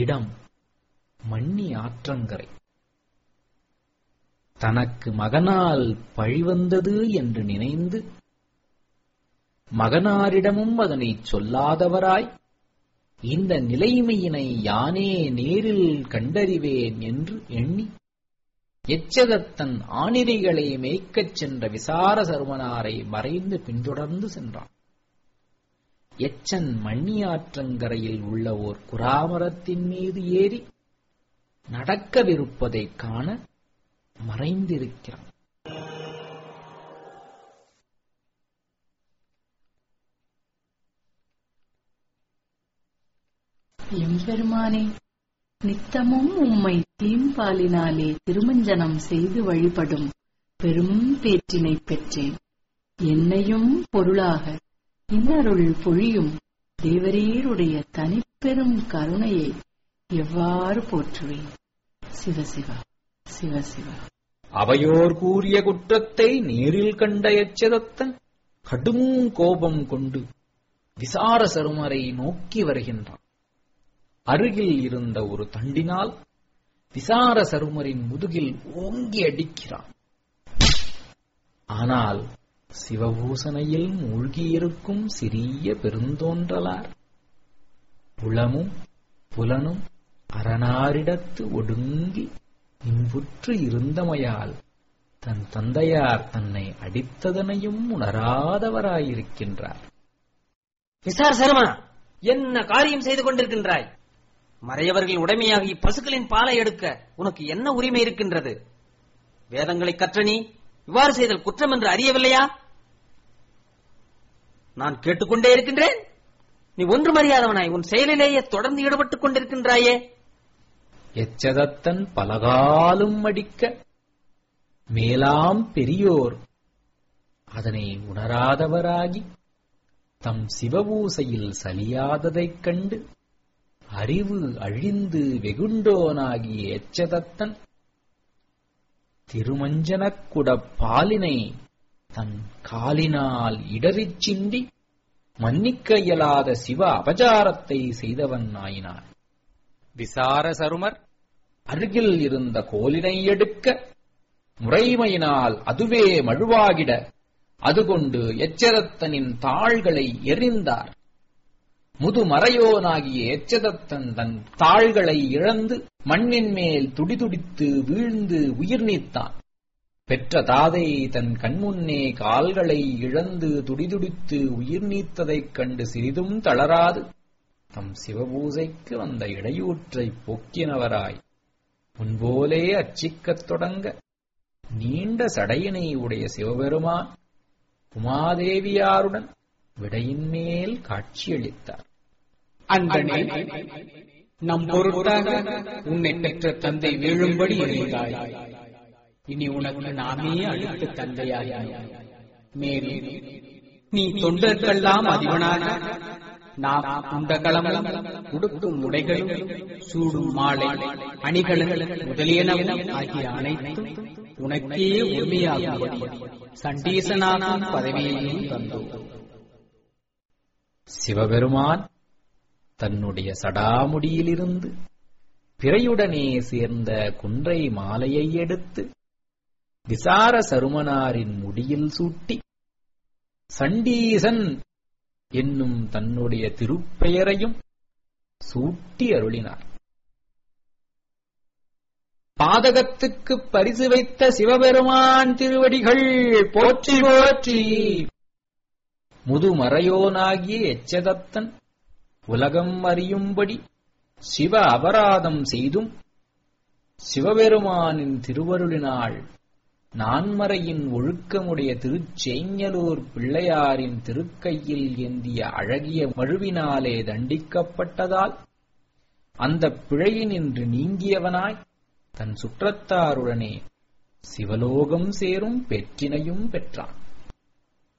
இடம் மண்ணி ஆற்றங்கரை தனக்கு மகனால் பழிவந்தது என்று நினைந்து மகனாரிடமும் அதனைச் சொல்லாதவராய் இந்த நிலைமையினை யானே நேரில் கண்டறிவேன் என்று எண்ணி எச்சதத்தன் ஆணிரைகளை மேய்க்கச் சென்ற விசார சருமனாரை மறைந்து பின்தொடர்ந்து சென்றான் எச்சன் மண்ணியாற்றங்கரையில் உள்ள ஓர் குராமரத்தின் மீது ஏறி நடக்கவிருப்பதைக் காண மறைந்திருக்கிறான் எம்பெருமானே நித்தமும் உம்மை தீம்பாலினாலே திருமஞ்சனம் செய்து வழிபடும் பெரும் பேற்றினை பெற்றேன் என்னையும் பொருளாக இன்னருள் பொழியும் தேவரீருடைய தனிப்பெரும் கருணையை எவ்வாறு போற்றுவேன் சிவசிவா சிவசிவா அவையோர் கூறிய குற்றத்தை நேரில் கண்ட எச்சதத்தன் கடும் கோபம் கொண்டு விசார சருமரை நோக்கி வருகின்றான் அருகில் இருந்த ஒரு தண்டினால் விசார சருமரின் முதுகில் ஓங்கி அடிக்கிறான் ஆனால் சிவபூசனையில் மூழ்கியிருக்கும் சிறிய பெருந்தோன்றலார் புலமும் புலனும் அரணாரிடத்து ஒடுங்கி இன்புற்று இருந்தமையால் தன் தந்தையார் தன்னை அடித்ததனையும் உணராதவராயிருக்கின்றார் விசார சருமா என்ன காரியம் செய்து கொண்டிருக்கின்றாய் மறையவர்கள் உடைமையாகி பசுக்களின் பாலை எடுக்க உனக்கு என்ன உரிமை இருக்கின்றது வேதங்களை கற்ற நீ இவ்வாறு செய்தல் குற்றம் என்று அறியவில்லையா நான் கேட்டுக்கொண்டே இருக்கின்றேன் நீ ஒன்று மறியாதவனாய் உன் செயலிலேயே தொடர்ந்து ஈடுபட்டுக் கொண்டிருக்கின்றாயே எச்சதத்தன் பலகாலும் அடிக்க மேலாம் பெரியோர் அதனை உணராதவராகி தம் சிவபூசையில் சலியாததைக் கண்டு அறிவு அழிந்து வெகுண்டோனாகிய எச்சதத்தன் திருமஞ்சனக்குடப் பாலினை தன் காலினால் இடறிச் சிந்தி மன்னிக்க இயலாத சிவ அபசாரத்தை செய்தவன் ஆயினான் விசார சருமர் அருகில் இருந்த கோலினை எடுக்க முறைமையினால் அதுவே மழுவாகிட அதுகொண்டு எச்சரத்தனின் தாள்களை எறிந்தார் முதுமறையோனாகிய எச்சதத்தன் தன் தாள்களை இழந்து மண்ணின் மேல் துடிதுடித்து வீழ்ந்து உயிர் நீத்தான் பெற்ற தாதை தன் கண்முன்னே கால்களை இழந்து துடிதுடித்து உயிர் நீத்ததைக் கண்டு சிறிதும் தளராது தம் சிவபூசைக்கு வந்த இடையூற்றைப் போக்கினவராய் முன்போலே அர்ச்சிக்கத் தொடங்க நீண்ட சடையினை உடைய சிவபெருமான் உமாதேவியாருடன் விடையின் மேல் காட்சியளித்தார் அன்பனே நம் பொருட்டாக உன்னை பெற்ற தந்தை வீழும்படி இருந்தாய் இனி உனக்கு நாமே அளித்த தந்தையாய் மேலும் நீ தொண்டர்களெல்லாம் அதிபனாக நாம் உண்ட களமும் உடுக்கும் உடைகளும் சூடும் மாலை அணிகளும் முதலியனவும் ஆகிய அனைத்தும் உனக்கே உரிமையாகும்படி சண்டீசனாகும் பதவியையும் தந்தோம் சிவபெருமான் தன்னுடைய சடாமுடியிலிருந்து பிறையுடனே சேர்ந்த குன்றை மாலையை எடுத்து விசார சருமனாரின் முடியில் சூட்டி சண்டீசன் என்னும் தன்னுடைய திருப்பெயரையும் சூட்டி அருளினார் பாதகத்துக்கு பரிசு வைத்த சிவபெருமான் திருவடிகள் போற்றி போற்றி முதுமறையோனாகிய எச்சதத்தன் உலகம் அறியும்படி சிவ அபராதம் செய்தும் சிவபெருமானின் திருவருளினாள் நான்மறையின் ஒழுக்கமுடைய திருச்செய்ஞலூர் பிள்ளையாரின் திருக்கையில் ஏந்திய அழகிய மழுவினாலே தண்டிக்கப்பட்டதால் அந்த பிழையினின்று நீங்கியவனாய் தன் சுற்றத்தாருடனே சிவலோகம் சேரும் பெற்றினையும் பெற்றான்